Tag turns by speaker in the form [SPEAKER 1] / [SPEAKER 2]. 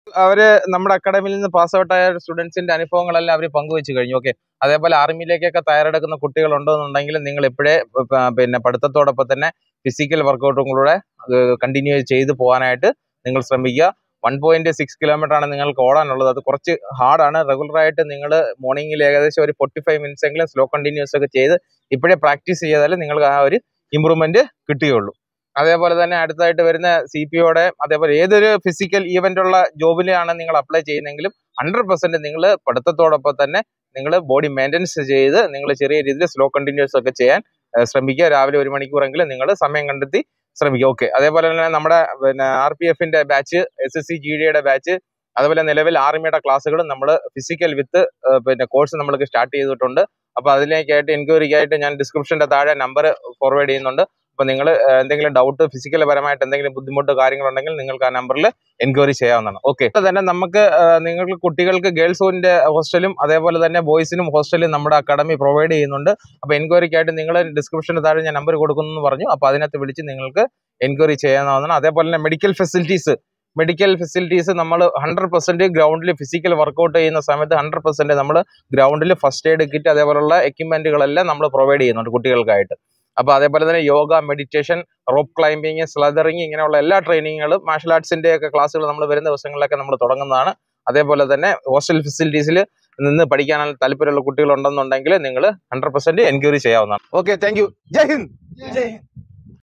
[SPEAKER 1] അവര് നമ്മുടെ അക്കാഡമിയിൽ നിന്ന് പാസ് ഔട്ട് ആയ സ്റ്റുഡൻസിന്റെ അനുഭവങ്ങളെല്ലാം അവർ പങ്കുവെച്ച് കഴിഞ്ഞു ഓക്കെ അതേപോലെ ആർമിയിലേക്കൊക്കെ തയ്യാറെടുക്കുന്ന കുട്ടികൾ ഉണ്ടെന്നുണ്ടെങ്കിൽ നിങ്ങൾ ഇപ്പോഴേ പ- പിന്നെ പഠിത്തത്തോടൊപ്പം തന്നെ ഫിസിക്കൽ വർക്കൗട്ടും കൂടെ കണ്ടിന്യൂ ചെയ്ത് പോകാനായിട്ട് നിങ്ങൾ ശ്രമിക്കുക വൺ പോയിന്റ് സിക്സ് കിലോമീറ്റർ ആണ് നിങ്ങൾക്ക് ഓടാനുള്ളത് അത് കുറച്ച് ഹാർഡാണ് റെഗുലർ ആയിട്ട് നിങ്ങൾ മോർണിംഗിൽ ഏകദേശം ഒരു ഫോർട്ടി ഫൈവ് മിനിറ്റ്സ് എങ്കിലും സ്ലോ കണ്ടിന്യൂസ് ഒക്കെ ചെയ്ത് ഇപ്പോഴേ പ്രാക്ടീസ് ചെയ്താൽ നിങ്ങൾക്ക് ആ ഒരു ഇമ്പ്രൂവ്മെന്റ് കിട്ടുകയുള്ളൂ അതേപോലെ തന്നെ അടുത്തായിട്ട് വരുന്ന സി പി ഒയുടെ അതേപോലെ ഏതൊരു ഫിസിക്കൽ ഈവന്റ് ഉള്ള ജോബിലാണ് നിങ്ങൾ അപ്ലൈ ചെയ്യുന്നെങ്കിലും ഹൺഡ്രഡ് പെർസെന്റ് നിങ്ങൾ പഠിത്തത്തോടൊപ്പം തന്നെ നിങ്ങൾ ബോഡി മെയിൻ്റെനൻസ് ചെയ്ത് നിങ്ങൾ ചെറിയ രീതിയിൽ സ്ലോ കണ്ടിന്യൂസ് ഒക്കെ ചെയ്യാൻ ഏഹ് ശ്രമിക്കുക രാവിലെ ഒരു മണിക്കൂറെങ്കിലും നിങ്ങൾ സമയം കണ്ടെത്തി ശ്രമിക്കുക ഓക്കെ അതേപോലെ തന്നെ നമ്മുടെ പിന്നെ ആർ പി എഫിന്റെ batch S S C G ഡിയുടെ ബാച്ച് അതുപോലെ നിലവിൽ ആർമിയുടെ ക്ലാസ്സുകളും നമ്മൾ ഫിസിക്കൽ വിത്ത് പിന്നെ കോഴ്സ് നമ്മൾക്ക് സ്റ്റാർട്ട് ചെയ്തിട്ടുണ്ട് അപ്പൊ അതിലേക്കായിട്ട് എൻക്വയറിക്കായിട്ട് ഞാൻ ഡിസ്ക്രിപ്ഷന്റെ താഴെ നമ്പർ ഫോർവേഡ് ചെയ്യുന്നുണ്ട് അപ്പൊ നിങ്ങൾ എന്തെങ്കിലും ഡൗട്ട് ഫിസിക്കൽ പരമായിട്ട് എന്തെങ്കിലും ബുദ്ധിമുട്ട് കാര്യങ്ങളുണ്ടെങ്കിൽ നിങ്ങൾക്ക് ആ നമ്പറിൽ എൻക്വയറി ചെയ്യാവുന്നതാണ് ഓക്കെ തന്നെ നമുക്ക് ആ, നിങ്ങൾക്ക് കുട്ടികൾക്ക് ഗേൾസിന്റെ ഹോസ്റ്റലും അതേപോലെ തന്നെ ബോയ്സിനും ഹോസ്റ്റലും നമ്മുടെ അക്കാഡമി പ്രൊവൈഡ് ചെയ്യുന്നുണ്ട് അപ്പൊ എൻക്വയറിക്കായിട്ട് നിങ്ങൾ ഡിസ്ക്രിപ്ഷന് താഴെ ഞാൻ നമ്പർ കൊടുക്കുന്നു എന്ന് പറഞ്ഞു അപ്പൊ അതിനകത്ത് വിളിച്ച് നിങ്ങൾക്ക് എൻക്വയറി ചെയ്യാവുന്നതാണ് അതേപോലെ തന്നെ മെഡിക്കൽ ഫെസിലിറ്റീസ് മെഡിക്കൽ ഫെസിലിറ്റീസ് നമ്മൾ ഹൺഡ്രഡ് പെർസെന്റ് ഗ്രൗണ്ടിൽ ഫിസിക്കൽ വർക്കൗട്ട് ചെയ്യുന്ന സമയത്ത് ഹൺഡ്രഡ് പെർസെന്റ് നമ്മൾ ഗ്രൗണ്ടിൽ ഫസ്റ്റ് എയ്ഡ് കിറ്റ് അതേപോലുള്ള എക്യുപ്മെന്റുകളെല്ലാം നമ്മൾ പ്രൊവൈഡ് ചെയ്യുന്നുണ്ട് കുട്ടികൾക്കായിട്ട് അപ്പൊ അതേപോലെ തന്നെ yoga meditation rope climbing slithering ഇങ്ങനെയുള്ള എല്ലാ ട്രെയിനിങ്ങുകളും മാർഷൽ ആർട്സിന്റെ ഒക്കെ ക്ലാസ്സുകൾ നമ്മൾ വരുന്ന ദിവസങ്ങളിലൊക്കെ നമ്മൾ തുടങ്ങുന്നതാണ് അതേപോലെ തന്നെ ഹോസ്റ്റൽ ഫെസിലിറ്റീസിൽ നിന്ന് പഠിക്കാൻ താല്പര്യമുള്ള കുട്ടികൾ ഉണ്ടെന്നുണ്ടെങ്കിൽ നിങ്ങൾ ഹൺഡ്രഡ് പെർസെന്റ് എൻക്വയറി ചെയ്യാവുന്നതാണ് okay thank you Jai Hind
[SPEAKER 2] Jai Hind